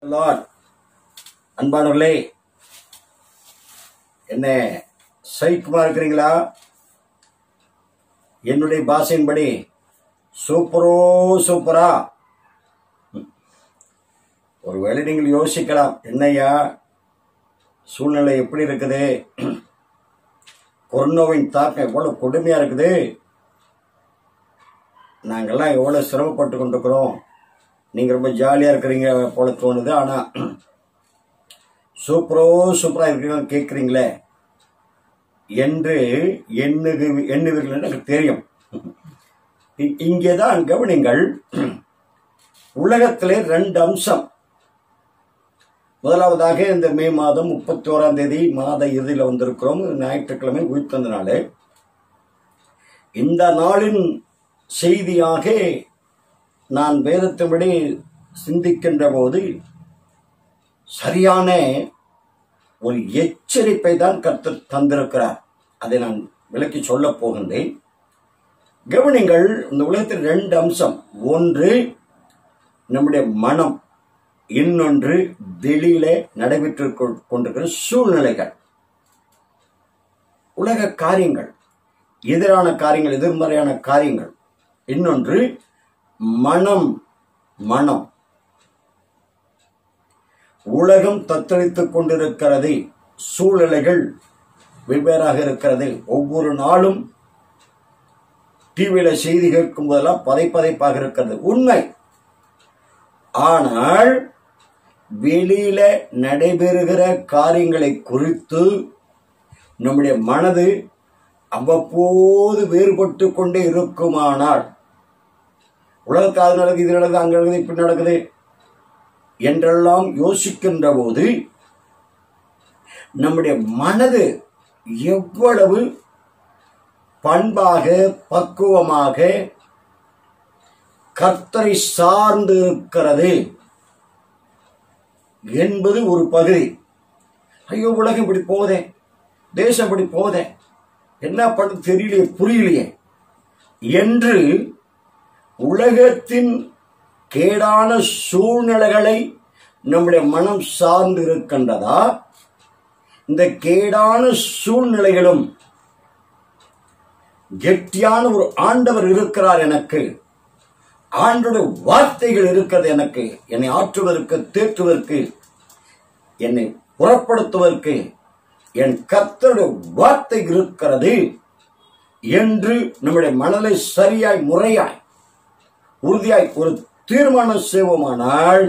Lord அன்பானவர்களே என்ன சைக்குமா இருக்கிறீங்களா என்னுடைய பாஷையின்படி சூப்பரோ சூப்பரா ம். ஒருவேளை நீங்கள் யோசிக்கலாம் என்னய்யா சூழ்நிலை எப்படி இருக்குது கொரோனாவின் தாக்கம் எவ்வளவு கொடுமையா இருக்குது நாங்கெல்லாம் எவ்வளவு சிரமப்பட்டு கொண்டிருக்கிறோம் நீங்க ரொம்ப ஜாலியா இருக்கிறீங்க போல தோணுது ஆனா சூப்பரோ சூப்பரா இருக்கீங்கன்னு கேட்குறீங்களே என்று எண்ணுகு எண்ணுவீர்கள் என்று எனக்கு தெரியும் இ- இங்கேதான் கவனிங்கள் உலகத்திலே ரெண்டு அம்சம் முதலாவதாக இந்த மே மாதம் முப்பத்தி ஓராம் தேதி மாத இறுதியில் வந்திருக்கிறோம் ஞாயிற்றுக்கிழமை உயிர்த்தந்த நாள் இந்த நாளின் செய்தியாக நான் வேதத்தின்படி சிந்திக்கின்ற போது சரியான ஒரு எச்சரிப்பை தான் கர்த்தர் தந்திருக்கிறார் அதை நான் விளக்கி சொல்லப் போகின்றேன் கவனிங்கள் இந்த உலகத்தில் ரெண்டு அம்சம் ஒன்று நம்முடைய மனம் இன்னொன்று வெளியில நடைபெற்று கொ- கொண்டிருக்கிற சூழ்நிலைகள் உலக காரியங்கள் எதிரான காரியங்கள் எதிர்மறையான காரியங்கள் இன்னொன்று மனம் மனம் உலகம் தத்தளித்துக் கொண்டிருக்கிறது சூழ்நிலைகள் வெவ்வேறாக இருக்கிறது ஒவ்வொரு நாளும் டிவியில செய்தி கேட்கும் போதெல்லாம் பதைப்பதைப்பாக இருக்கிறது உண்மை ஆனால் வெளியில நடைபெறுகிற காரியங்களை குறித்து நம்முடைய மனது அவ்வப்போது வேறுபட்டு கொண்டே இருக்குமானால் உலகத்தில் அது நடக்குது இது நடக்குது அங்க நடக்குது இப்படி நடக்குது என்றெல்லாம் யோசிக்கின்ற போது நம்முடைய மனது எவ்வளவு பண்பாக பக்குவமாக கர்த்தரை சார்ந்து இருக்கிறது என்பது ஒரு பகுதி ஐயோ உலகம் இப்படி போதே தேசம் இப்படி போதே என்ன பண்ண தெரியலையே புரியலையே என்று உலகத்தின் கேடான சூழ்நிலைகளை நம்முடைய மனம் சார்ந்து இருக்கின்றதா இந்த கேடான சூழ்நிலைகளும் கெட்டியான ஒரு ஆண்டவர் இருக்கிறார் எனக்கு ஆண்டோட வார்த்தைகள் இருக்கிறது எனக்கு என்னை ஆற்றுவதற்கு தேற்றுவதற்கு என்னை புறப்படுத்துவதற்கு என் கர்த்தருடைய வார்த்தை இருக்கிறது என்று நம்முடைய மனதை சரியாய் முறையாய் உறுதியாய் ஒரு தீர்மானம் செய்வோமானால்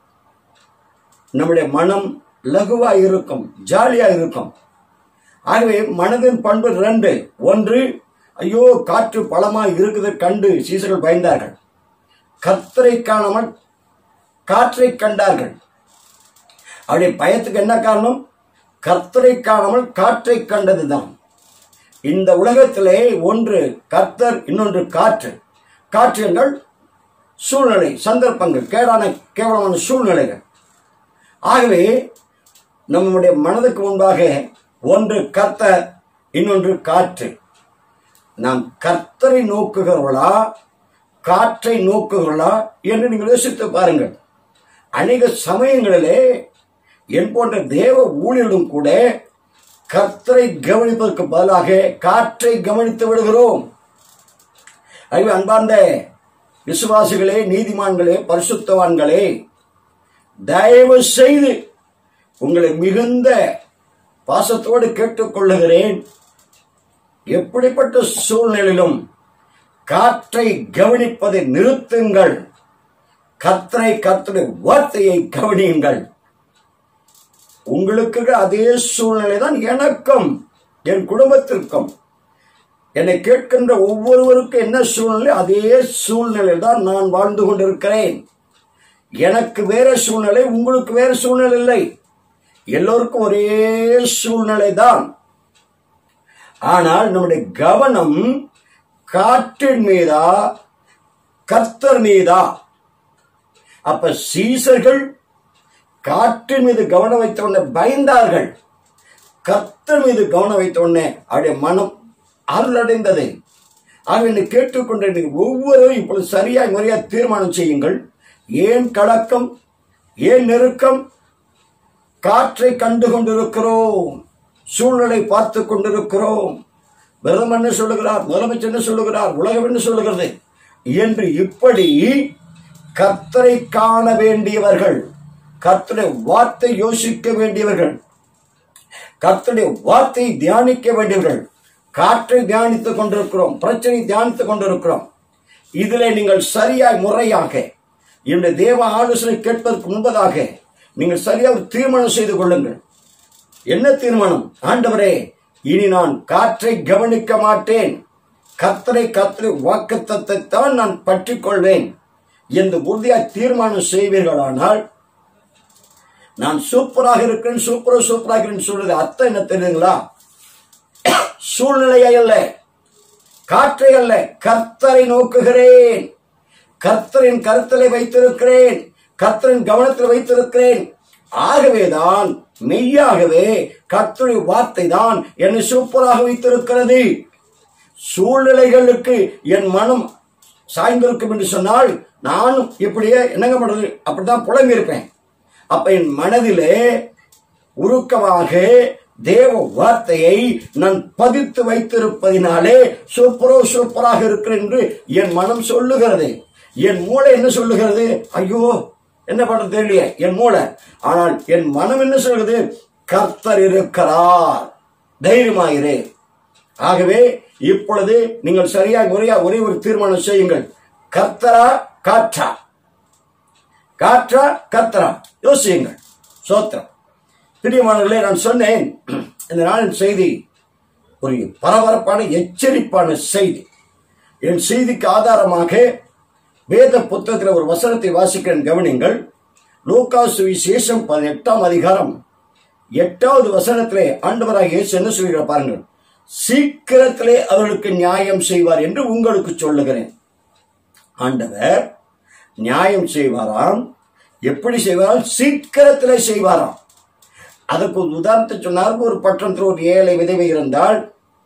நம்முடைய மனம் லகுவாய் இருக்கும் ஜாலியா இருக்கும் ஆகவே மனதின் பண்பு ரெண்டு ஒன்று ஐயோ காற்று பலமாய் இருக்குது கண்டு சீசர்கள் பயந்தார்கள் கர்த்தரை காணாமல் காற்றை கண்டார்கள் அவருடைய பயத்துக்கு என்ன காரணம் கர்த்தரை காணாமல் காற்றை கண்டதுதான் இந்த உலகத்திலே ஒன்று கர்த்தர் இன்னொன்று காற்று காற்று என்றால் சூழ்நிலை சந்தர்ப்பங்கள் கேடான கேவலமான சூழ்நிலைகள் ஆகவே நம்முடைய மனதுக்கு முன்பாக ஒன்று கர்த்தர் இன்னொன்று காற்று நாம் கர்த்தரை நோக்குகிறவர்களா காற்றை நோக்குகிறவர்களா என்று நீங்கள் யோசித்து பாருங்கள் அநேக சமயங்களிலே என் போன்ற தேவ ஊழியர்களும் கூட கர்த்தரை கவனிப்பதற்கு பதிலாக காற்றை கவனித்து விடுகிறோம் அறிவு அன்பார்ந்த விசுவாசிகளே நீதிமான்களே பரிசுத்தவான்களே தயவு செய்து உங்களை மிகுந்த பாசத்தோடு கேட்டுக்கொள்ளுகிறேன் எப்படிப்பட்ட சூழ்நிலையிலும் காற்றை கவனிப்பதை நிறுத்துங்கள் கர்த்தரை கர்த்தருடைய வார்த்தையை கவனியுங்கள் உங்களுக்கு அதே சூழ்நிலை தான் எனக்கும் என் குடும்பத்திற்கும் என்னை கேட்கின்ற ஒவ்வொருவருக்கும் என்ன சூழ்நிலை அதே சூழ்நிலையில் தான் நான் வாழ்ந்து கொண்டிருக்கிறேன் எனக்கு வேற சூழ்நிலை உங்களுக்கு வேற சூழ்நிலை இல்லை எல்லோருக்கும் ஒரே சூழ்நிலை தான் ஆனால் நம்முடைய கவனம் காற்றின் மீதா கர்த்தர் மீதா அப்ப சீசர்கள் காற்றின் மீது கவனம் வைத்த உடனே பயந்தார்கள் கர்த்தர் மீது கவனம் வைத்த உடனே அவருடைய மனம் அருளடைந்தது ஆகவே என்னை கேட்டுக்கொண்ட நீங்கள் ஒவ்வொருவரும் இப்பொழுது சரியாய் முறையாக தீர்மானம் செய்யுங்கள் ஏன் கலக்கம் ஏன் நெருக்கம் காற்றை கண்டு கொண்டிருக்கிறோம் சூழ்நிலை பார்த்து கொண்டிருக்கிறோம் பிரதமர் என்ன சொல்லுகிறார் முதலமைச்சர் என்ன சொல்லுகிறார் உலகம் என்ன சொல்லுகிறது என்று இப்படி கர்த்தரை காண வேண்டியவர்கள் கர்த்தரை வார்த்தை யோசிக்க வேண்டியவர்கள் கர்த்தருடைய வார்த்தையை தியானிக்க வேண்டியவர்கள் காற்றை தியானித்துக் கொண்டிருக்கிறோம் பிரச்சனை தியானித்துக் கொண்டிருக்கிறோம் இதிலே நீங்கள் சரியாய் முறையாக இந்த தேவ ஆலோசனை கேட்பதற்கு முன்பதாக நீங்கள் சரியாக ஒரு தீர்மானம் செய்து கொள்ளுங்கள் என்ன தீர்மானம் ஆண்டவரே இனி நான் காற்றை கவனிக்க மாட்டேன் கர்த்தரை கர்த்தரை வாக்குத்தத்தை தான் நான் பற்றிக் கொள்வேன் என்று உறுதியாய் தீர்மானம் செய்வீர்களானால் நான் சூப்பராக இருக்கிறேன் சூப்பரா சூப்பராக இருக்கிறேன்னு சொல்றது அர்த்தம் என்ன தெரியுங்களா சூழ்நிலையை அல்ல காற்றை அல்ல கர்த்தரை நோக்குகிறேன் கர்த்தரின் கருத்தலை வைத்திருக்கிறேன் கர்த்தரின் கவனத்தில் வைத்திருக்கிறேன் ஆகவேதான் மெய்யாகவே கர்த்தருடைய வார்த்தை தான் என்னை சூப்பராக வைத்திருக்கிறது சூழ்நிலைகளுக்கு என் மனம் சாய்ந்திருக்கும் என்று சொன்னால் நானும் இப்படியே என்னங்க பண்றது அப்படித்தான் புலம்பி இருப்பேன் அப்ப என் மனதிலே உருக்கமாக தேவ வார்த்தையை நான் பதித்து வைத்திருப்பதினாலே சூப்பரோ சூப்பராக இருக்கிறேன் என்று என் மனம் சொல்லுகிறது என் மூளை என்ன சொல்லுகிறது ஐயோ என்ன பண்றது தெரியலையே என் மூளை ஆனால் என் மனம் என்ன சொல்கிறது கர்த்தர் இருக்கிறார் தைரியமாயிரு ஆகவே இப்பொழுது நீங்கள் சரியாக முறையா ஒரே ஒரு தீர்மானம் செய்யுங்கள் கர்த்தரா காற்றா காற்றா கர்த்தரா யோசியுங்கள் சோத்திரம் பிரியமானவர்களே நான் சொன்னேன் இந்த நாளின் செய்தி ஒரு பரபரப்பான எச்சரிப்பான செய்தி என் செய்திக்கு ஆதாரமாக வேத புத்தகத்தில் ஒரு வசனத்தை வாசிக்கிறேன் கவனிங்கள் லூக்கா சுவிசேஷம் பதினெட்டாம் அதிகாரம் எட்டாவது வசனத்திலே ஆண்டவராக இயேசு என்ன சொல்கிறார் பாருங்கள் சீக்கிரத்திலே அவர்களுக்கு நியாயம் செய்வார் என்று உங்களுக்கு சொல்லுகிறேன் ஆண்டவர் நியாயம் செய்வாராம் எப்படி செய்வாராம் சீக்கிரத்திலே செய்வாராம் அதுக்கு ஒரு உதாரணத்தை சொன்னார் ஒரு பட்டணத்தில் ஒரு ஏழை விதவை இருந்தால்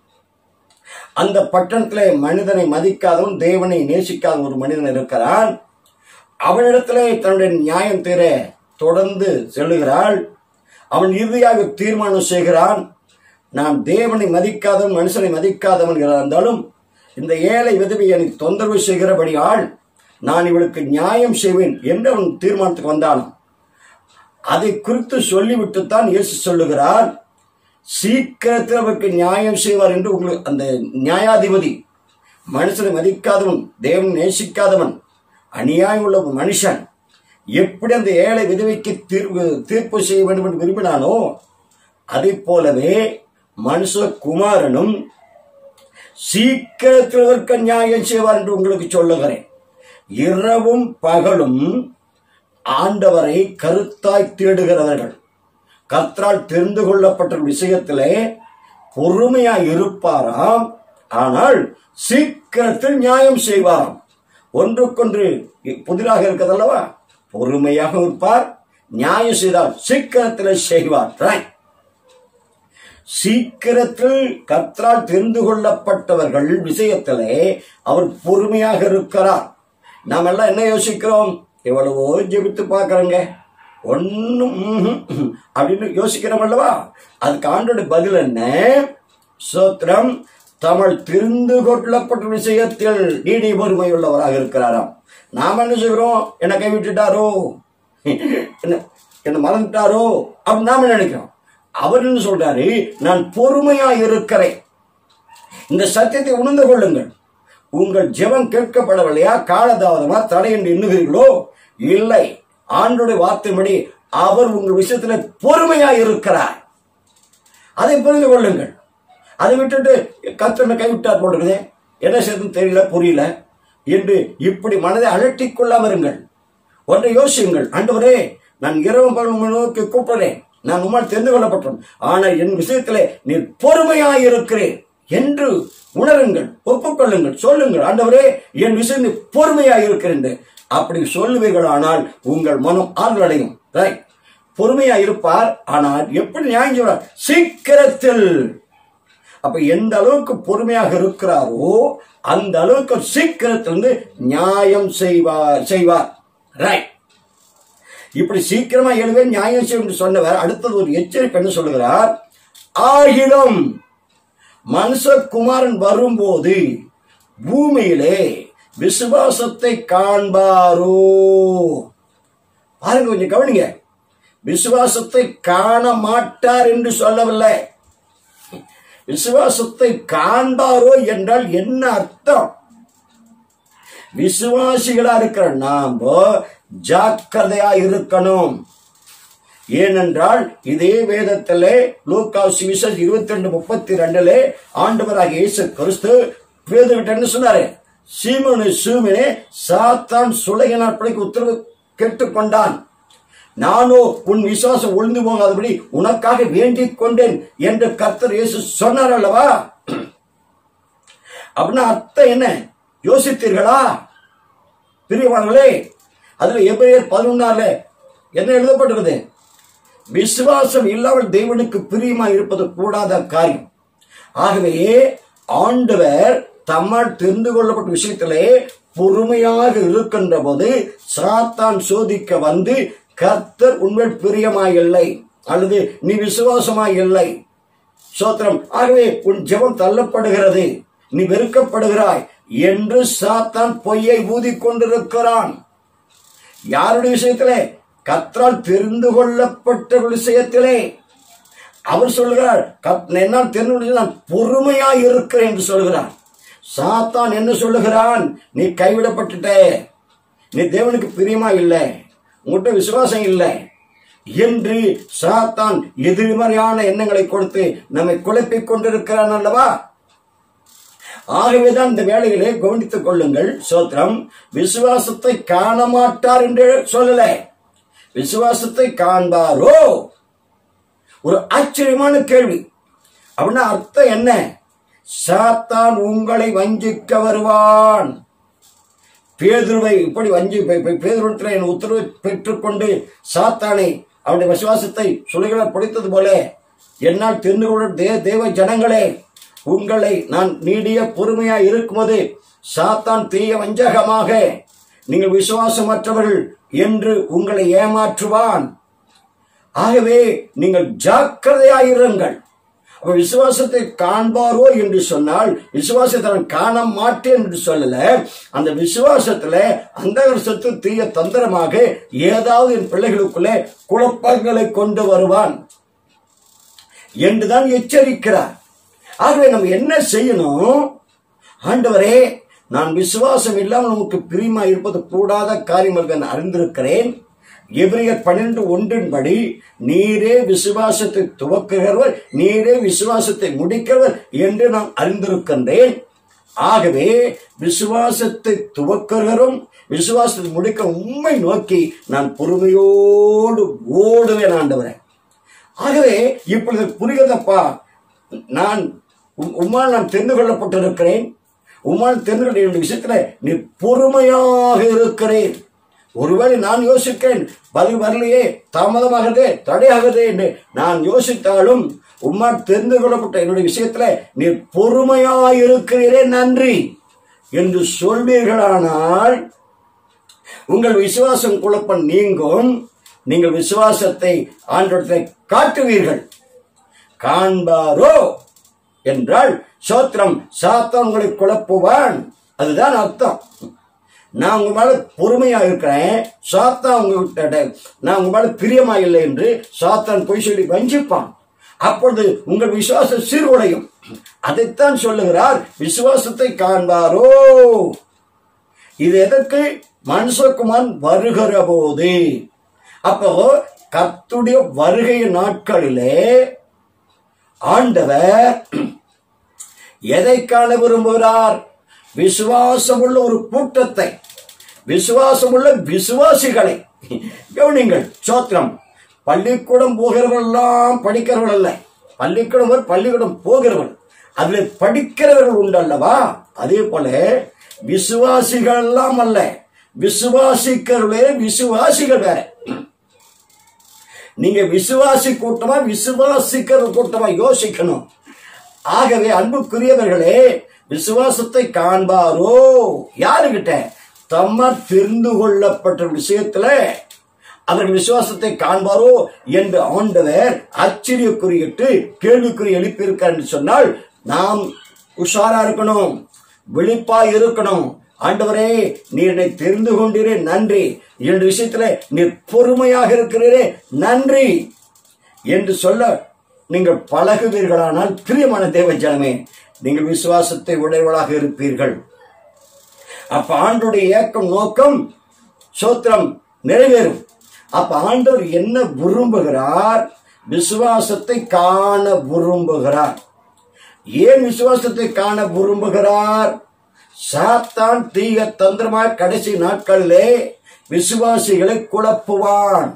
அந்த பட்டணத்திலே மனிதனை மதிக்காதவன் தேவனை நேசிக்காத ஒரு மனிதன் இருக்கிறான் அவனிடத்திலே தன்னுடைய நியாயம் தீர தொடர்ந்து செல்லுகிறாள் அவன் இறுதியாக தீர்மானம் செய்கிறான் நான் தேவனை மதிக்காதவன் மனுஷனை மதிக்காதவன் இருந்தாலும் இந்த ஏழை விதவை எனக்கு தொந்தரவு செய்கிறபடியால் நான் இவளுக்கு நியாயம் செய்வேன் என்று அவன் தீர்மானத்துக்கு வந்தான் அதை குறித்து சொல்லிவிட்டுத்தான் இயேசு சொல்லுகிறார் சீக்கிரத்தில் அவருக்கு நியாயம் செய்வார் என்று உங்களுக்கு அந்த நியாயாதிபதி மனுஷனை மதிக்காதவன் தேவன் நேசிக்காதவன் அநியாயம் உள்ள ஒரு மனுஷன் எப்படி அந்த ஏழை விதவைக்கு தீர்வு தீர்ப்பு செய்ய வேண்டும் என்று விரும்பினானோ அதை போலவே மனுஷ குமாரனும் சீக்கிரத்தில் அதற்கு நியாயம் செய்வார் என்று உங்களுக்கு சொல்லுகிறேன் இரவும் பகலும் ஆண்டவரை கருத்தாய் தேடுகிறவர்கள் கர்த்தரால் தெரிந்து கொள்ளப்பட்ட விஷயத்திலே பொறுமையாய் இருப்பாராம் ஆனால் சீக்கிரத்தில் நியாயம் செய்வாராம் ஒன்றுக்கொன்று புதிராக இருக்கிறதல்லவா பொறுமையாக இருப்பார் நியாயம் செய்தால் சீக்கிரத்தில் செய்வார் Right. சீக்கிரத்தில் கர்த்தரால் தெரிந்து கொள்ளப்பட்டவர்கள் விஷயத்திலே அவர் பொறுமையாக இருக்கிறார் நாம் எல்லாம் என்ன யோசிக்கிறோம் எவ்வளவோ ஜெபித்து பார்க்கறோங்க ஒன்னும் அப்படின்னு யோசிக்கிறோம் அல்லவா அதுக்கு ஆண்டோட பதில் என்ன சோத்திரம் தமிழ் தெரிந்து கொள்ளப்பட்ட விஷயத்தில் நீடி பொறுமை உள்ளவராக இருக்கிறாராம் நாம் என்ன செய்கிறோம் என்னை கைவிட்டுட்டாரோ என்ன என்ன மறந்துட்டாரோ அப்படின்னு நாம நினைக்கிறோம் அவர் என்ன சொல்றாரு நான் பொறுமையா இருக்கிறேன் இந்த சத்தியத்தை உணர்ந்து கொள்ளுங்கள் உங்கள் ஜெபம் கேட்கப்படவில்லையா காலதாமதமா தடை என்று எண்ணுகிறீர்களோ இல்லை ஆண்டோட வார்த்தைப்படி அவர் உங்கள் விஷயத்துல பொறுமையா இருக்கிறார் அதை புரிந்து கொள்ளுங்கள் அதை விட்டுட்டு கத்தனை கைவிட்டார் போட்டுருக்குதே என்ன செய்யணும் தெரியல புரியல என்று இப்படி மனதை அலட்டிக் கொள்ளாம இருங்கள் ஒன்றை யோசியுங்கள் ஆண்டவரே நான் இரவு பகல் நோக்கி கூப்பிடுறேன் நான் உம்மால் தெரிந்து கொள்ளப்பட்டோம் ஆனால் என் விஷயத்திலே நீர் பொறுமையாய் இருக்கிறேன் என்று உணருங்கள் ஒப்புக்கொள்ளுங்கள் சொல்லுங்கள் ஆண்டவரே என் விஷயம் நீ பொறுமையாய் இருக்கிறேன் அப்படி சொல்லுவீர்கள் ஆனால் உங்கள் மனம் ஆழ்வடையும் ரைட் பொறுமையா இருப்பார் ஆனால் எப்படி நியாயம் செய்வார் சீக்கிரத்தில் அப்ப எந்த அளவுக்கு பொறுமையாக இருக்கிறாரோ அந்த அளவுக்கு சீக்கிரத்தில் வந்து நியாயம் செய்வார் செய்வார் ரைட் இப்படி சீக்கிரமா எழுவேன் நியாயம் செய்யும் என்று சொன்னவர் அடுத்தது ஒரு எச்சரிப்பு என்ன சொல்லுகிறார் ஆகிலும் மனுஷகுமாரன் வரும்போது பூமியிலே விசுவாசத்தை காண்பாரோ பாருங்க கொஞ்சம் கவனிங்க விசுவாசத்தை காண மாட்டார் என்று சொல்லவில்லை விசுவாசத்தை காண்பாரோ என்றால் என்ன அர்த்தம் விசுவாசிகளா இருக்கிற நாம ஜாக்கிரதையா இருக்கணும் ஏனென்றால் இதே வேதத்திலே லூக்கா சுவிசேஷ் இருபத்தி ரெண்டு முப்பத்தி ரெண்டுல ஆண்டவராக இயேசு கிறிஸ்து பேதுகிட்ட என்ன சொன்னாரு சீமனு சீமனே சாத்தான் சுளைய நாட்களுக்கு உத்தரவு கேட்டுக்கொண்டான் நானோ உன் விசுவாசம் ஒழுந்து போகாதபடி உனக்காக வேண்டிக் கொண்டேன் என்று கர்த்தர் இயேசு சொன்னார் அல்லவா அப்படின்னா அர்த்தம் என்ன யோசித்தீர்களா பிரியவாங்களே அதுல எபிரேயர் பதினொன்னால என்ன எழுதப்பட்டிருக்குது விசுவாசம் இல்லாமல் தேவனுக்கு பிரியமா இருப்பது கூடாத காரியம் ஆகவே ஆண்டவர் தம்மால் தெரிந்து கொள்ளப்பட்ட விஷயத்திலே பொறுமையாக இருக்கின்ற போது சாத்தான் சோதிக்க வந்து கர்த்தர் உண்மையில் பிரியமாயில்லை அல்லது நீ விசுவாசமாய் இல்லை சோத்திரம் ஆகவே உன் ஜெபம் தள்ளப்படுகிறது நீ வெறுக்கப்படுகிறாய் என்று சாத்தான் பொய்யை ஊதிக் கொண்டிருக்கிறான் யாருடைய விஷயத்திலே கற்றால் தெரிந்து கொள்ளப்பட்ட விஷயத்திலே அவர் சொல்கிறார் கத்- என்னால் தெரிந்து கொள்ள நான் பொறுமையாய் இருக்கிறேன் என்று சொல்கிறார் சாத்தான் என்ன சொல்லுகிறான் நீ கைவிடப்பட்டுட்ட நீ தேவனுக்கு பிரியமா இல்லை உங்கள்கிட்ட விசுவாசம் இல்லை என்று சாத்தான் எதிர்மறையான எண்ணங்களை கொடுத்து நம்மை குழப்பிக் கொண்டிருக்கிறான் அல்லவா ஆகவேதான் இந்த வேலைகளை கவனித்துக் கொள்ளுங்கள் சோத்திரம் விசுவாசத்தை காண மாட்டார் என்று சொல்லல விசுவாசத்தை காண்பாரோ ஒரு ஆச்சரியமான கேள்வி அப்படின்னா அர்த்தம் என்ன சாத்தான் உங்களை வஞ்சிக்க வருவான் பேதுருவை இப்படி வஞ்சி பேதுருவத்தில் என் உத்தரவை பெற்றுக்கொண்டு சாத்தானை அவனுடைய விசுவாசத்தை சுளைகளை பிடித்தது போல என்னால் தெரிந்து கொள்ள தே தேவ ஜனங்களே உங்களை நான் நீடிய பொறுமையா இருக்கும்போது சாத்தான் தீய வஞ்சகமாக நீங்கள் விசுவாசமற்றவர்கள் என்று உங்களை ஏமாற்றுவான் ஆகவே நீங்கள் ஜாக்கிரதையாயிருங்கள் அப்ப விசுவாசத்தை காண்பாரோ என்று சொன்னால் விசுவாசத்தை நான் காண மாட்டேன் என்று சொல்லல அந்த விசுவாசத்துல அந்த சத்து தீய தந்திரமாக ஏதாவது என் பிள்ளைகளுக்குள்ளே குழப்பங்களை கொண்டு வருவான் என்றுதான் எச்சரிக்கிறார் ஆகவே நம்ம என்ன செய்யணும் ஆண்டவரே நான் விசுவாசம் இல்லாமல் நமக்கு பிரியமா இருப்பது கூடாத காரியம் என்று நான் அறிந்திருக்கிறேன் எபிரியர் பன்னிரண்டு ஒன்றின்படி நீரே விசுவாசத்தை துவக்குகிறவர் நீரே விசுவாசத்தை முடிக்கிறவர் என்று நான் அறிந்திருக்கின்றேன் ஆகவே விசுவாசத்தை துவக்குகிறோம் விசுவாசத்தை முடிக்க உண்மை நோக்கி நான் பொறுமையோடு ஓடுவேன் ஆண்டவரே ஆகவே இப்பொழுது புரிகிறதப்பா நான் உம்- உம்மால் நான் தெரிந்து கொள்ளப்பட்டிருக்கிறேன் உம்மால் தெரிந்து கொள்ள என்னுடைய விஷயத்துல நீ பொறுமையாக இருக்கிறேன் ஒருவேளை நான் யோசிக்கிறேன் பதில் வரலையே தாமதமாகிறதே தடையாகிறதே என்று நான் யோசித்தாலும் உம்மால் தெரிந்து கொள்ளப்பட்ட என்னுடைய விஷயத்துல நீ பொறுமையாய் இருக்கிறீரே நன்றி என்று சொல்வீர்களானால் உங்கள் விசுவாசம் குழப்பம் நீங்கும் நீங்கள் விசுவாசத்தை ஆண்டோடத்தை காட்டுவீர்கள் காண்பாரோ என்றால் சோத்திரம் சாத்தான் உங்களை குழப்புவான் அதுதான் அர்த்தம் நான் உங்க மேல பொறுமையா இருக்கிறேன் சாத்தான் உங்ககிட்ட நான் உங்க மேல பிரியமா இல்லை என்று சாத்தான் பொய் சொல்லி வஞ்சிப்பான் அப்பொழுது உங்கள் விசுவாசம் சீர்குலையும் அதைத்தான் சொல்லுகிறார் விசுவாசத்தை காண்பாரோ இது எதற்கு மனுஷகுமான் வருகிற போது அப்போ கர்த்துடைய வருகை நாட்களிலே ஆண்டவர் எதை காண விரும்புகிறார் விசுவாசமுள்ள ஒரு கூட்டத்தை விசுவாசமுள்ள விசுவாசிகளை கவனிங்கள் சோத்திரம் பள்ளிக்கூடம் போகிறவர்கள்லாம் படிக்கிறவர்கள் அல்ல பள்ளிக்கூடம் ஒரு பள்ளிக்கூடம் போகிறவர்கள் அதுல படிக்கிறவர்கள் உண்டு அல்லவா அதே போல விசுவாசிகள் எல்லாம் அல்ல விசுவாசிக்கிறவர்களே விசுவாசிகள் வேற நீங்க விசுவாசி கூட்டமா விசுவாசிக்கிற கூட்டமா யோசிக்கணும் ஆகவே அன்புக்குரியவர்களே விசுவாசத்தை காண்பாரோ யாருகிட்ட தம்ம தெரிந்து கொள்ளப்பட்ட விஷயத்துல அவர்கள் விசுவாசத்தை காண்பாரோ என்று ஆண்டவர் ஆச்சரியக்குறியிட்டு கேள்விக்குறி எழுப்பியிருக்கார் என்று சொன்னால் நாம் உஷாரா இருக்கணும் விழிப்பா இருக்கணும் ஆண்டவரே நீ என்னை தெரிந்து கொண்டீரே நன்றி என்ற விஷயத்துல நீர் பொறுமையாக இருக்கிறீரே நன்றி என்று சொல்ல நீங்கள் பழகுவீர்களானால் பிரியமான தேவ ஜனமே நீங்கள் விசுவாசத்தை உடையவளாக இருப்பீர்கள் அப்ப ஆண்டுடைய ஏக்கம் நோக்கம் சோத்திரம் நிறைவேறும் அப்ப ஆண்டவர் என்ன விரும்புகிறார் விசுவாசத்தை காண விரும்புகிறார் ஏன் விசுவாசத்தை காண விரும்புகிறார் சாத்தான் தீய தந்திரமாக கடைசி நாட்களிலே விசுவாசிகளை குழப்புவான்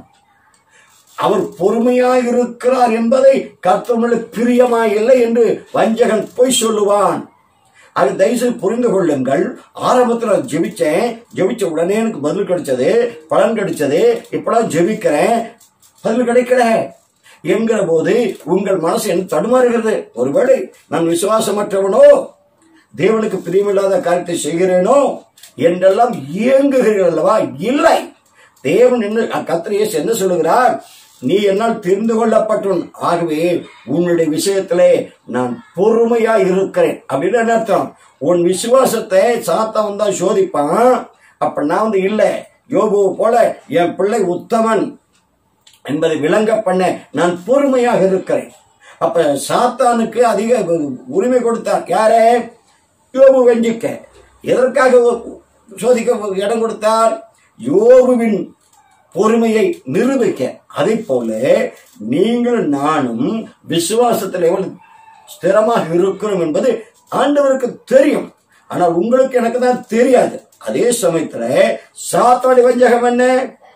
அவர் பொறுமையாய் இருக்கிறார் என்பதை கர்த்தவர்களுக்கு பிரியமாய் இல்லை என்று வஞ்சகன் பொய் சொல்லுவான் அது தயவுசெய்து புரிந்து கொள்ளுங்கள் ஆரம்பத்தில் நான் ஜெபிச்சேன் ஜெபிச்ச உடனே எனக்கு பதில் கிடைச்சது பலன் கிடைச்சது இப்பெல்லாம் ஜெபிக்கிறேன் பதில் கிடைக்கல என்கிற போது உங்கள் மனசு என்ன தடுமாறுகிறது ஒருவேளை நான் விசுவாசமற்றவனோ தேவனுக்கு பிரியமில்லாத காரியத்தை செய்கிறேனோ என்றெல்லாம் இயங்குகிறீர்கள் அல்லவா இல்லை தேவன் என்ன கத்திரியேஸ் என்ன சொல்லுகிறார் நீ என்னால் தெரிந்து கொள்ளப்பட்டவன் ஆகவே உன்னுடைய விஷயத்திலே நான் பொறுமையா இருக்கிறேன் அப்படின்னு என்ன அர்த்தம் உன் விசுவாசத்தை சாத்தவன் தான் சோதிப்பான் அப்ப நான் வந்து இல்லை யோபுவை போல என் பிள்ளை உத்தமன் என்பதை விளங்க பண்ண நான் பொறுமையாக இருக்கிறேன் அப்ப சாத்தானுக்கு அதிக உரிமை கொடுத்தார் யாரே யோபு வெஞ்சிக்க எதற்காக சோதிக்க இடம் கொடுத்தார் யோபுவின் பொறுமையை நிரூபிக்க அதை போல நீங்கள் நானும் விசுவாசத்தில் எவ்வளவு ஸ்திரமாக இருக்கிறோம் என்பது ஆண்டவருக்கு தெரியும் ஆனால் உங்களுக்கு எனக்கு தான் தெரியாது அதே சமயத்துல சாத்தாடி வஞ்சகம் என்ன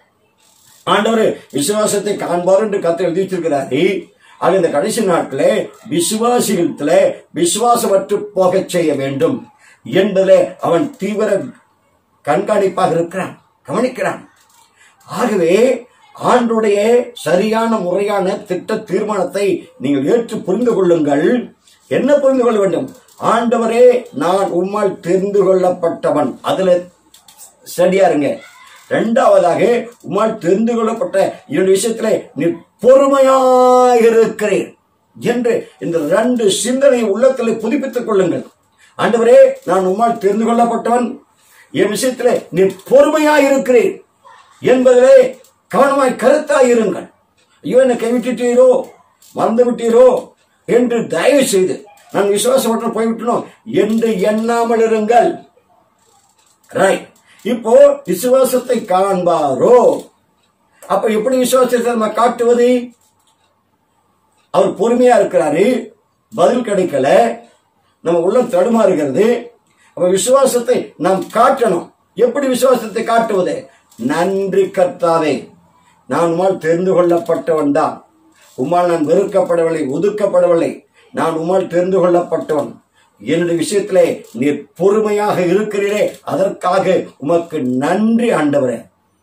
ஆண்டவர் விசுவாசத்தை காண்பார் என்று கத்தை எழுதி வச்சிருக்கிறாரு ஆக இந்த கடைசி நாட்கள விசுவாசிகளத்துல விசுவாசமற்று போகச் செய்ய வேண்டும் என்பதில் அவன் தீவிர கண்காணிப்பாக இருக்கிறான் கவனிக்கிறான் ஆகவே ஆண்டுடைய சரியான முறையான திட்ட தீர்மானத்தை நீங்கள் ஏற்று புரிந்து கொள்ளுங்கள் என்ன புரிந்து கொள்ள வேண்டும் ஆண்டவரே நான் உம்மால் தெரிந்து கொள்ளப்பட்டவன் அதுல சரியா இருங்க இரண்டாவதாக உம்மால் தெரிந்து கொள்ளப்பட்ட என்னுடைய விஷயத்திலே நீ பொறுமையாயிருக்கிறேன் என்று இந்த ரெண்டு சிந்தனை உள்ளத்தில் புதுப்பித்துக் கொள்ளுங்கள் ஆண்டவரே நான் உம்மால் தெரிந்து கொள்ளப்பட்டவன் என் விஷயத்திலே நீ பொறுமையாயிருக்கிறேன் என்பதிலே கவனமாய் கருத்தாயிருங்கள் ஐயோ என்னை கைவிட்டுட்டீரோ மறந்து விட்டீரோ என்று தயவு செய்து நான் விசுவாசமற்ற போய்விட்டனோ என்று எண்ணாமல் இருங்கள் ரைட் இப்போ விசுவாசத்தை காண்பாரோ அப்ப எப்படி விசுவாசத்தை நம்ம காட்டுவது அவர் பொறுமையா இருக்கிறாரு பதில் கிடைக்கல நம்ம உள்ளம் தடுமாறுகிறது அப்ப விசுவாசத்தை நாம் காட்டணும் எப்படி விசுவாசத்தை காட்டுவது நன்றி கர்த்தாவே நான் உம்மால் தெரிந்து கொள்ளப்பட்டவன் தான் உம்மால் நான் வெறுக்கப்படவில்லை ஒதுக்கப்படவில்லை நான் உம்மால் தெரிந்து கொள்ளப்பட்டவன் என்னுடைய விஷயத்திலே நீர் பொறுமையாக இருக்கிறீரே அதற்காக உமக்கு நன்றி ஆண்டவரே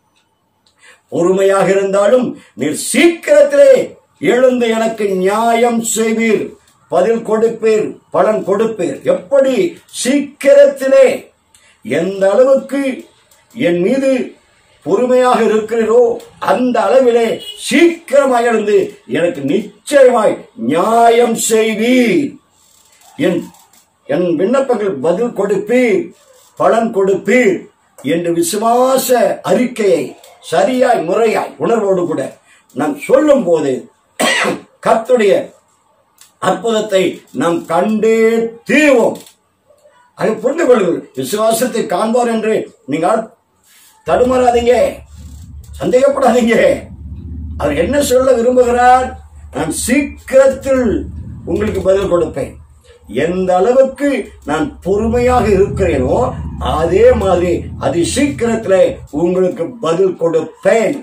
பொறுமையாக இருந்தாலும் நீர் சீக்கிரத்திலே எழுந்து எனக்கு நியாயம் செய்வீர் பதில் கொடுப்பீர் பலன் கொடுப்பீர் எப்படி சீக்கிரத்திலே எந்த அளவுக்கு என் மீது பொறுமையாக இருக்கிறீரோ அந்த அளவிலே சீக்கிரமாக எழுந்து எனக்கு நிச்சயமாய் நியாயம் செய்வீர் என் என் விண்ணப்பங்கள் பதில் கொடுப்பீர் பலன் கொடுப்பீர் என்று விசுவாச அறிக்கையை சரியாய் முறையாய் உணர்வோடு கூட நாம் சொல்லும் போது கர்த்துடைய அற்புதத்தை நாம் கண்டே தீர்வோம் அதை புரிந்து கொள்ளுங்கள் விசுவாசத்தை காண்பார் என்று நீங்கள் தடுமாறாதீங்க சந்தேகப்படாதீங்க அவர் என்ன சொல்ல விரும்புகிறார் நான் சீக்கிரத்தில் உங்களுக்கு பதில் கொடுப்பேன் எந்த அளவுக்கு நான் பொறுமையாக இருக்கிறேனோ அதே மாதிரி அதி சீக்கிரத்தில் உங்களுக்கு பதில் கொடுப்பேன்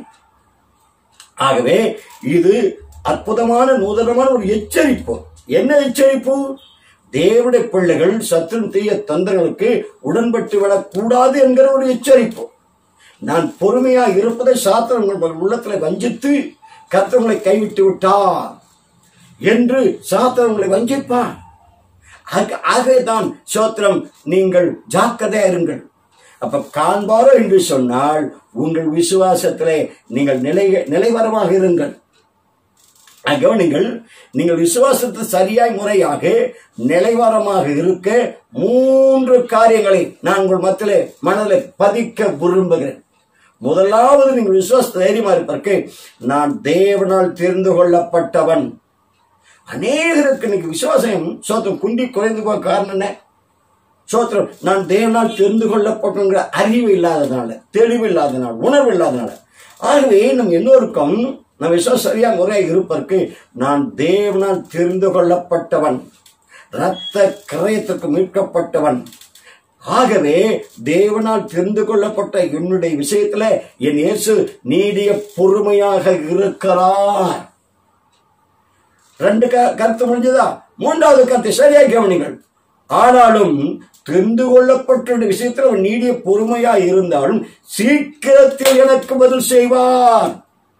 ஆகவே இது அற்புதமான நூதனமான ஒரு எச்சரிப்பு என்ன எச்சரிப்பு தேவடைய பிள்ளைகள் சத்துரு தீய தந்திரங்களுக்கு உடன்பட்டு விடக்கூடாது என்கிற ஒரு எச்சரிப்பு நான் பொறுமையா இருப்பதை சாத்திரம் உங்கள் உள்ளத்துல வஞ்சித்து கத்தவங்களை கைவிட்டு விட்டார் என்று சாத்திரங்களை வஞ்சிப்பார் ஆக- ஆகவேதான் சோத்திரம் நீங்கள் ஜாக்கிரதையா இருங்கள் அப்ப காண்பாரோ என்று சொன்னால் உங்கள் விசுவாசத்திலே நீங்கள் நிலை நிலைவரமாக இருங்கள் ஆக, கவனிங்கள் நீங்கள் விசுவாசத்தை சரியாய் முறையாக நிலைவாரமாக இருக்க மூன்று காரியங்களை நான் உங்கள் மத்தியிலே மனதில் பதிக்க விரும்புகிறேன் முதலாவது நீங்கள் விசுவாச தைரியமா இருப்பதற்கு நான் தேவனால் தெரிந்து கொள்ளப்பட்டவன் அநேகருக்கு இன்னைக்கு விசுவாசம் சோத்திரம் குண்டி குறைந்து போக காரணம் என்ன சோத்திரம் நான் தேவனால் தெரிந்து கொள்ளப்பட்டுங்கிற அறிவு இல்லாததுனால தெளிவு இல்லாததுனால உணர்வு இல்லாததுனால ஆகவே நம் எல்லோருக்கும் நம் விசுவாசம் சரியா முறையாக இருப்பதற்கு நான் தேவனால் தெரிந்து கொள்ளப்பட்டவன் இரத்த கிரயத்துக்கு மீட்கப்பட்டவன் ஆகவே தேவனால் தெரிந்து கொள்ளப்பட்ட என்னுடைய விஷயத்துல என் இயேசு நீடிய பொறுமையாக இருக்கிறார் ரெண்டு க- கருத்து முடிஞ்சதா மூன்றாவது கருத்தை சரியாக கவனிங்கள் ஆனாலும் தெரிந்து கொள்ளப்பட்ட விஷயத்தில் அவர் நீடிய பொறுமையா இருந்தாலும் சீக்கிரத்தில் எனக்கு பதில் செய்வார்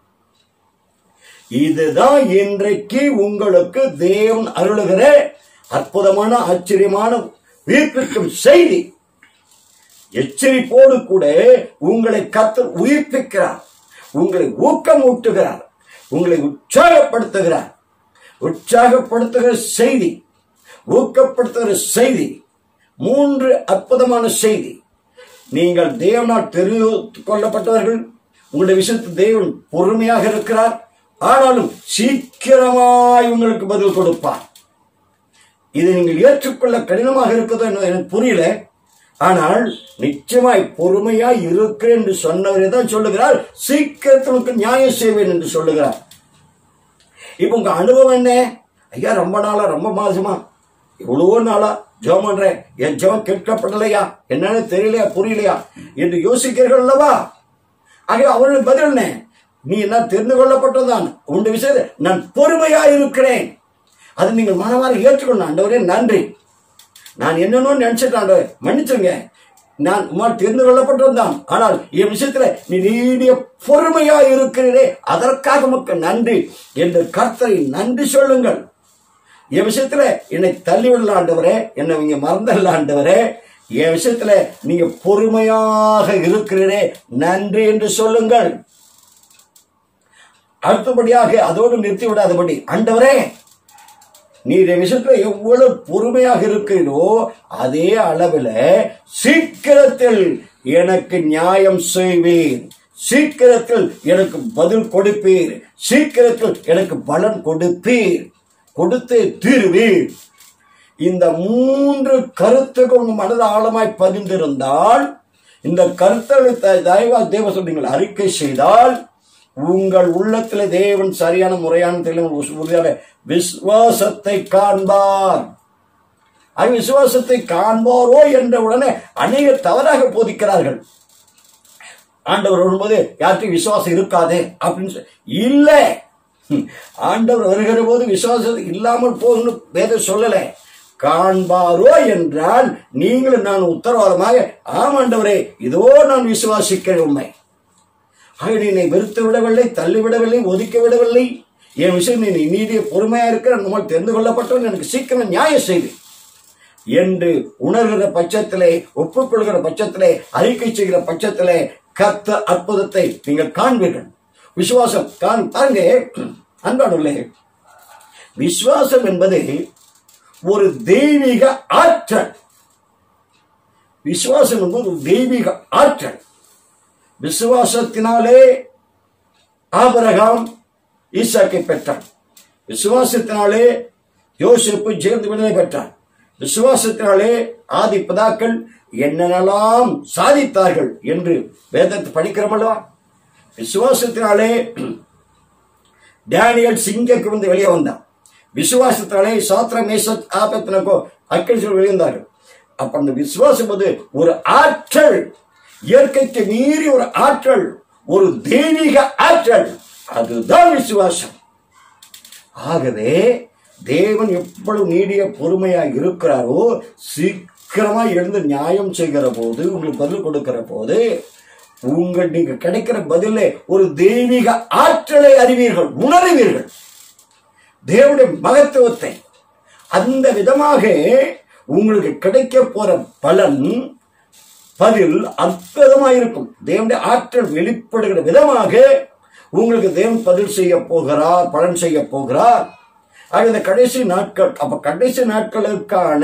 இதுதான் இன்றைக்கு உங்களுக்கு தேவன் அருளுகிற அற்புதமான ஆச்சரியமான உயிர்ப்பிக்கும் செய்தி எச்சரிப்போடு கூட உங்களை கத்தர் உயிர்ப்பிக்கிறார் உங்களை ஊக்கமூட்டுகிறார் உங்களை உற்சாகப்படுத்துகிறார் உற்சாகப்படுத்துகிற செய்தி ஊக்கப்படுத்துகிற செய்தி மூன்று அற்புதமான செய்தி நீங்கள் தேவனால் தெரிந்து கொள்ளப்பட்டவர்கள் உங்களுடைய விஷயத்தில் தேவன் பொறுமையாக இருக்கிறார் ஆனாலும் சீக்கிரமாய் உங்களுக்கு பதில் கொடுப்பார் இதை நீங்கள் ஏற்றுக்கொள்ள கடினமாக இருக்கிறதோ என்னவோ எனக்கு புரியல ஆனால் நிச்சயமாய் பொறுமையாய் இருக்கிறேன் என்று சொன்னவரே தான் சொல்லுகிறார் சீக்கிரத்தில் உனக்கு நியாயம் செய்வேன் என்று சொல்லுகிறார் இப்போ உங்க அனுபவம் என்ன ஐயா ரொம்ப நாளா ரொம்ப மாசமா இவ்வளவோ நாளா ஜெபம் பண்றேன் என் ஜெபம் கேட்கப்படலையா என்னன்னு தெரியலையா புரியலையா என்று யோசிக்கிறீர்கள் அல்லவா ஆகவே அவர்கள் பதில் என்ன நீ என்ன தெரிந்து கொள்ளப்பட்டதான் உண்டு விஷயத்தை நான் பொறுமையா இருக்கிறேன் அதை நீங்கள் மனமாற ஏற்றுக்கொள்ளணும் ஆண்டவரே நன்றி நான் என்னன்னு நினைச்சிட்டேன் ஆண்டவரே மன்னிச்சுங்க நான் உமால் தெரிந்து கொள்ளப்பட்டிருந்தான் ஆனால் என் விஷயத்துல நீ நீடிய பொறுமையா இருக்கிறீரே அதற்காக உமக்கு நன்றி என்று கர்த்தரை நன்றி சொல்லுங்கள் என் விஷயத்துல என்னை தள்ளிவிடல ஆண்டவரே என்னை நீங்க மறந்தல்ல ஆண்டவரே என் விஷயத்துல நீங்க பொறுமையாக இருக்கிறீரே நன்றி என்று சொல்லுங்கள் அடுத்தபடியாக அதோடு நிறுத்தி விடாதபடி ஆண்டவரே நீர் என் விஷயத்துல எவ்வளவு பொறுமையாக இருக்கிறீரோ அதே அளவில் சீக்கிரத்தில் எனக்கு நியாயம் செய்வீர் சீக்கிரத்தில் எனக்கு பதில் கொடுப்பீர் சீக்கிரத்தில் எனக்கு பலன் கொடுப்பீர் கொடுத்தே தீருவீர் இந்த மூன்று கருத்துக்கள் உங்க மனது ஆழமாய் பதிந்திருந்தால் இந்த கருத்துக்களை த- தயவா தேவ நீங்கள் அறிக்கை செய்தால் உங்கள் உள்ளத்தில் தேவன் சரியான முறையான தெளிவான உறுதியான விசுவாசத்தை காண்பார் அது விசுவாசத்தை காண்பாரோ என்ற உடனே அநேகர் தவறாக போதிக்கிறார்கள் ஆண்டவர் வரும்போது யார்கிட்டையும் விசுவாசம் இருக்காதே அப்படின்னு சொல்லி இல்ல ஹம், ஆண்டவர் வருகிற போது விசுவாசம் இல்லாமல் போகணும் வேதம் சொல்லல காண்பாரோ என்றால் நீங்களும் நான் உத்தரவாதமாக ஆமாண்டவரே இதோ நான் விசுவாசிக்கிறேன் உண்மை ஆக நீ என்னை வெறுத்து விடவில்லை தள்ளி விடவில்லை ஒதுக்கி விடவில்லை என் விஷயம் நீ நீடிய பொறுமையா இருக்கிற நம்மால் தெரிந்து கொள்ளப்பட்டவன் எனக்கு சீக்கிரம் நியாயம் செய்து என்று உணர்கிற பட்சத்திலே ஒப்புக்கொள்கிற பட்சத்திலே அறிக்கை செய்கிற பட்சத்திலே கத்த அற்புதத்தை நீங்கள் காண்பீர்கள் விசுவாசம் காண் பாருங்க அன்பானுள்ளே விசுவாசம் என்பது ஒரு தெய்வீக ஆற்றல் விசுவாசம் என்பது ஒரு தெய்வீக ஆற்றல் விசுவாசத்தினாலே ஆபரகாம் ஈசாக்கை பெற்றான் விசுவாசத்தினாலே யோசிப்பு ஜெயந்து விடுதலை பெற்றான் விசுவாசத்தினாலே ஆதி பிதாக்கள் என்னென்னலாம் சாதித்தார்கள் என்று வேதத்தை படிக்கிறோம் அல்லவா விசுவாசத்தினாலே டேனியல் சிங்கக்கு வந்து வெளியே வந்தான் விசுவாசத்தினாலே சாத்திர மேச ஆபத்தினக்கோ அக்கடி வெளியே வந்தார்கள் அப்ப அந்த விசுவாசம் வந்து ஒரு ஆற்றல் இயற்கைக்கு மீறி ஒரு ஆற்றல் ஒரு தெய்வீக ஆற்றல் அதுதான் விசுவாசம் ஆகவே தேவன் எவ்வளவு நீடிய பொறுமையாக இருக்கிறாரோ சீக்கிரமா எழுந்து நியாயம் செய்கிற போது உங்களுக்கு பதில் கொடுக்கிற போது உங்கள் நீங்க கிடைக்கிற பதிலே ஒரு தெய்வீக ஆற்றலை அறிவீர்கள் உணருவீர்கள் தேவனுடைய மகத்துவத்தை அந்த விதமாக உங்களுக்கு கிடைக்க போற பலன் பதில் அற்புதமாயிருக்கும் தேவனுடைய ஆற்றல் வெளிப்படுகிற விதமாக உங்களுக்கு தேவன் பதில் செய்ய போகிறார் பலன் செய்ய போகிறார் ஆக இந்த கடைசி நாட்கள் அப்ப கடைசி நாட்களுக்கான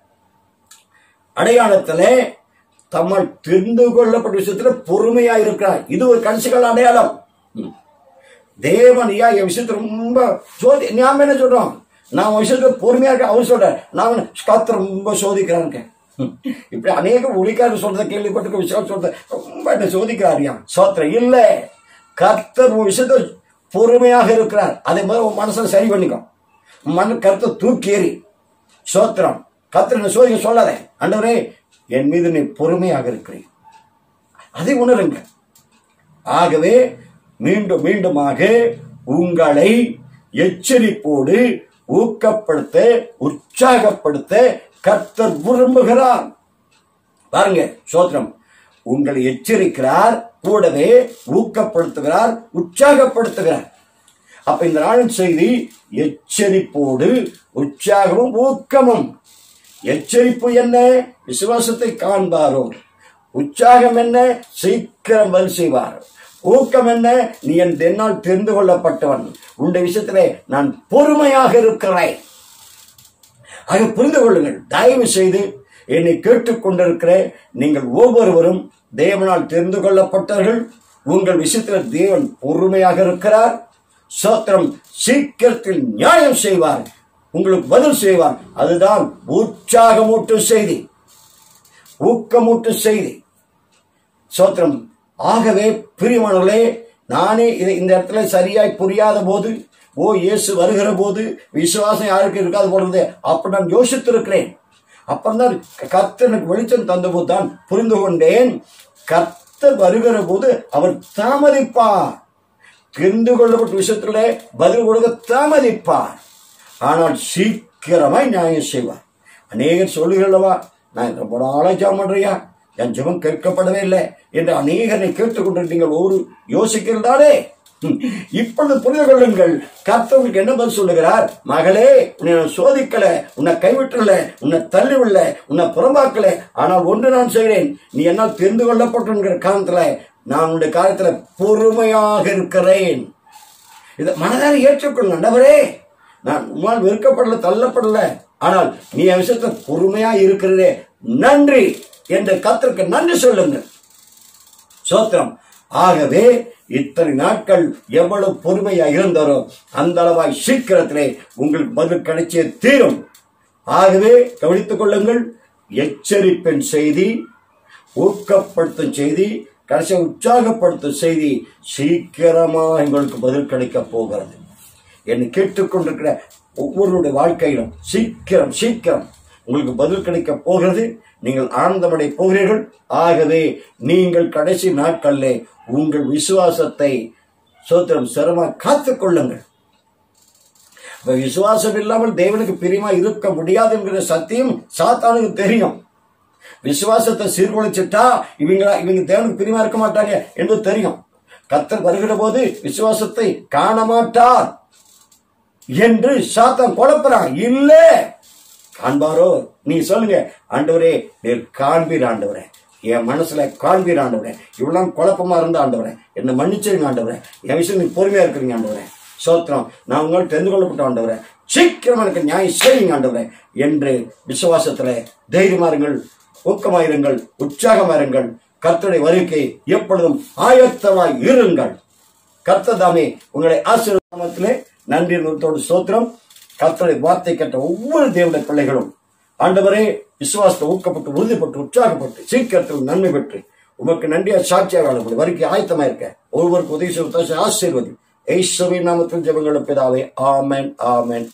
அடையாளத்திலே தம்மால் தெரிந்து கொள்ளப்பட்ட விஷயத்துல பொறுமையா இருக்கிறார் இது ஒரு கடைசி கால அடையாளம் ம். தேவன் ஐயா என் விஷயத்துல ரொம்ப சோதி ஞாபகம் என்ன சொல்றோம் நான் உன் விஷயத்துல பொறுமையா இருக்க அவர் சொல்ற நான் கத்து ரொம்ப சோதிக்கிறாங்க இப்படி அநேக ஒளிக்காரர் சொல்றத கேள்விப்பட்டு விஷயம் சொல்றத ரொம்ப என்ன சோதிக்கிறாரியா சோத்திரம் இல்ல கர்த்தர் உன் விஷயத்த பொறுமையாக இருக்கிறார் அதே மாதிரி உன் மனசுல சரி பண்ணிக்கோ உன் மன கருத்தை தூக்கி எறி சோத்திரம் கர்த்தர் என்ன சோதிக்க சொல்லாத ஆண்டவரே என் மீது நீ பொறுமையாக இருக்கிறேன் அதை உணருங்க ஆகவே மீண்டும் மீண்டுமாக உங்களை எச்சரிப்போடு ஊக்கப்படுத்த உற்சாகப்படுத்த கர்த்தர் விரும்புகிறார் பாருங்க சோத்திரம் உங்களை எச்சரிக்கிறார் கூடவே ஊக்கப்படுத்துகிறார் உற்சாகப்படுத்துகிறார் அப்ப இந்த நாளின் செய்தி எச்சரிப்போடு உற்சாகமும் ஊக்கமும் எச்சரிப்பு என்ன விசுவாசத்தை காண்பாரோ உற்சாகம் என்ன சீக்கிரம் பதில் செய்வார் ஊக்கம் என்ன நீ என் தென்னால் தெரிந்து கொள்ளப்பட்டவன் உன்னுடைய விஷயத்திலே நான் பொறுமையாக இருக்கிறேன் ஆக புரிந்து கொள்ளுங்கள் தயவு செய்து என்னை கேட்டுக்கொண்டிருக்கிற நீங்கள் ஒவ்வொருவரும் தேவனால் தெரிந்து கொள்ளப்பட்டவர்கள் உங்கள் விஷயத்தில் தேவன் பொறுமையாக இருக்கிறார் சோத்திரம் சீக்கிரத்தில் நியாயம் செய்வார் உங்களுக்கு பதில் செய்வார் அதுதான் உற்சாகமூட்டும் செய்தி ஊக்கமூட்டும் செய்தி சோத்திரம் ஆகவே பிரியமானவர்களே நானே இதை இந்த இடத்துல சரியாய் புரியாத போது ஓ இயேசு வருகிற போது விசுவாசம் யாருக்கு இருக்காது போடுறது அப்ப நான் யோசித்திருக்கிறேன் அப்பந்தான் கர்த்தர் எனக்கு வெளிச்சம் தந்தபோது தான் புரிந்து கொண்டேன் கர்த்தர் வருகிற போது அவர் தாமதிப்பார் தெரிந்து கொள்ளப்பட்ட விஷயத்துல பதில் கொடுக்க தாமதிப்பார் ஆனால் சீக்கிரமாய் நியாயம் செய்வார் அநேகர் சொல்லுகிறல்லவா நான் ரொம்ப நாளா ஜாம் பண்றியா என் ஜெபம் கேட்கப்படவே இல்லை என்று அநேகரை கேட்டுக்கொண்டு நீங்கள் ஒரு யோசிக்கிறதானே ம். இப்பொழுது புரிந்து கொள்ளுங்கள் கர்த்தவங்களுக்கு என்ன பதில் சொல்லுகிறார் மகளே உன்னை நான் சோதிக்கல உன்னை கைவிட்டல உன்னை தள்ளிவிடல உன்னை புறம்பாக்கல ஆனால் ஒன்று நான் செய்கிறேன் நீ என்னால் தெரிந்து கொள்ளப்பட்டிருக்கிற காலத்துல நான் உன்னுடைய காலத்துல பொறுமையாக இருக்கிறேன் இதை மனதார ஏற்றுக்கொள்ள நண்டவரே நான் உம்மால் வெறுக்கப்படல தள்ளப்படல ஆனால் நீ என் விஷயத்துல பொறுமையா இருக்கிறதே நன்றி என்று கத்திற்கு நன்றி சொல்லுங்கள் சோத்திரம் ஆகவே இத்தனை நாட்கள் எவ்வளவு பொறுமையா இருந்தாரோ அந்த அளவாய் சீக்கிரத்திலே உங்களுக்கு பதில் கிடைச்சே தீரும் ஆகவே கவனித்துக் கொள்ளுங்கள் எச்சரிப்பின் செய்தி ஊக்கப்படுத்தும் செய்தி கடைசி உற்சாகப்படுத்தும் செய்தி சீக்கிரமா உங்களுக்கு பதில் கிடைக்க போகிறது என்னை கேட்டுக்கொண்டிருக்கிற ஒவ்வொருடைய வாழ்க்கையிலும் சீக்கிரம் சீக்கிரம் உங்களுக்கு பதில் கிடைக்க போகிறது நீங்கள் ஆனந்தமடை போகிறீர்கள் ஆகவே நீங்கள் கடைசி நாட்களிலே உங்கள் விசுவாசத்தை சோத்திரம் சிரம காத்துக் கொள்ளுங்கள் அப்ப விசுவாசம் இல்லாமல் தேவனுக்கு பிரியமா இருக்க முடியாது என்கிற சத்தியம் சாத்தானுக்கு தெரியும் விசுவாசத்தை சீர்குலைச்சிட்டா இவங்க இவங்க தேவனுக்கு பிரியமா இருக்க மாட்டாங்க என்று தெரியும் கத்தர் வருகிற போது விசுவாசத்தை காண மாட்டார் என்று சாத்தான் குழப்புறான் இல்ல காண்பாரோ நீ சொல்லுங்க ஆண்டவரே நீர் காண்பீர் ஆண்டவரே என் மனசுல காண்பீர் ஆண்டவரே இவ்வளவு குழப்பமா இருந்த ஆண்டவரே என்னை மன்னிச்சிருங்க ஆண்டவரே என் விஷயம் நீ பொறுமையா இருக்கிறீங்க ஆண்டவரே சோத்திரம் நான் உங்களை தெரிந்து கொள்ளப்பட்ட ஆண்டவரே சீக்கிரம் எனக்கு நியாயம் செய்யுங்க ஆண்டவரே என்று விசுவாசத்துல தைரியமா இருங்கள் ஊக்கமாயிருங்கள் உற்சாகமாயிருங்கள் கர்த்தருடைய வருகை எப்பொழுதும் ஆயத்தமாய் இருங்கள் கர்த்ததாமே உங்களை ஆசீர்வாதத்திலே நன்றி நூற்றோடு சோத்திரம் கர்த்தருடைய வார்த்தை கேட்ட ஒவ்வொரு தேவனுடைய பிள்ளைகளும் ஆண்டவரே விசுவாசத்தை ஊக்கப்பட்டு உறுதிப்பட்டு உற்சாகப்பட்டு சீக்கிரத்தில் நன்மை பெற்று உமக்கு நன்றியா சாட்சியாக வாழப்படும் வரைக்கும் ஆயத்தமா இருக்க ஒருவருக்கு உதவி செய்வது ஆசீர்வதி ஐஸ்வரி நாமத்தில் ஜெபங்கள் பிதாவே ஆமென் ஆமென்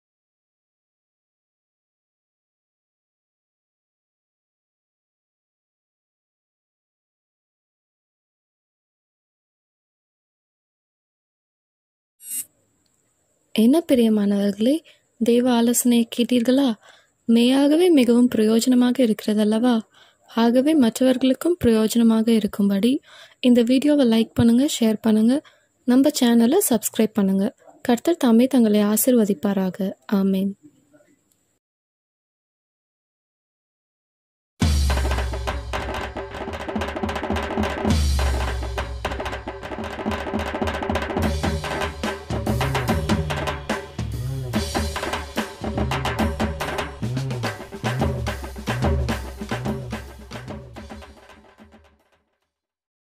என்ன பிரியமானவர்களே தெய்வ ஆலோசனையை கேட்டீர்களா மெய்யாகவே மிகவும் பிரயோஜனமாக இருக்கிறதல்லவா ஆகவே மற்றவர்களுக்கும் பிரயோஜனமாக இருக்கும்படி இந்த வீடியோவை லைக் பண்ணுங்க ஷேர் பண்ணுங்க நம்ம சேனலை சப்ஸ்கிரைப் பண்ணுங்க கர்த்தர் தாமே தங்களை ஆசிர்வதிப்பாராக ஆமேன்